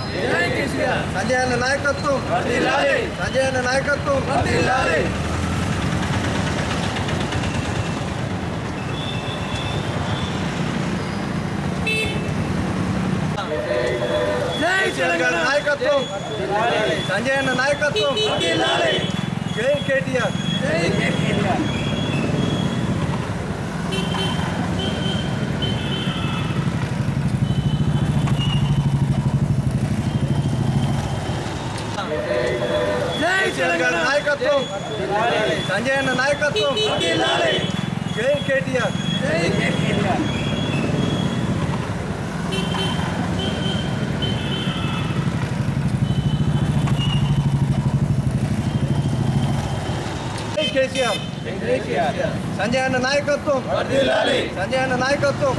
సంజయ్ అన్న నాయకత్వం సంజయ్ అన్న నాయకత్వం తెలంగాణ నాయకత్వం సంజయ్ అన్న నాయకత్వం జై కేటీఆర్ తెలంగాణ నాయకత్వం సంజయ్ అన్న నాయకత్వం జై కేటీఆర్ జై కేసీఆర్ సంజయ్ అన్న నాయకత్వం సంజయ్ అన్న నాయకత్వం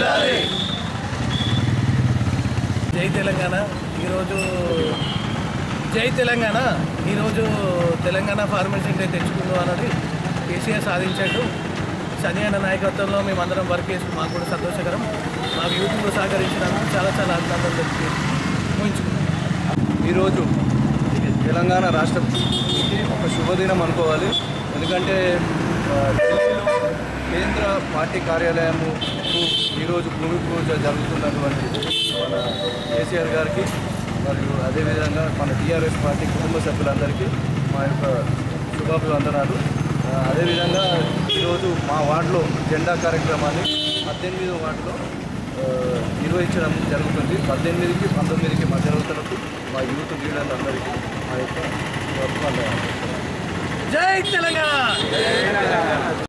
జై తెలంగాణ ఈరోజు జై తెలంగాణ ఈరోజు తెలంగాణ ఫార్మేషన్ డే తెచ్చుకుందాం అన్నది కేసీఆర్ సాధించాడు సరైన నాయకత్వంలో మేమందరం వర్క్ చేసి మాకు కూడా సంతోషకరం మాకు యూట్యూబ్లో సహకరించినందుకు చాలా చాలా అభినందనలు తెలిపి ఊహించుకున్నాం ఈరోజు తెలంగాణ రాష్ట్రం ఒక శుభదినం అనుకోవాలి ఎందుకంటే ఆ, ఢిల్లీలో కేంద్ర పార్టీ కార్యాలయము ఈరోజు భూమి పూజ జరుగుతున్నటువంటి మన కేసీఆర్ గారికి మరియు అదేవిధంగా మన టీఆర్ఎస్ పార్టీ కుటుంబ సభ్యులందరికీ మా యొక్క శుభాభివందనాలు ఆ, అదేవిధంగా ఈరోజు మా వార్డులో జెండా కార్యక్రమాన్ని పద్దెనిమిదో వార్డులో ఆ, నిర్వహించడం జరుగుతుంది పద్దెనిమిదికి పంతొమ్మిదికి మధ్య రోజులకు మా యూత్ లీడర్లందరికీ మా యొక్క శుభాభివందనాలు జై తెలంగాణ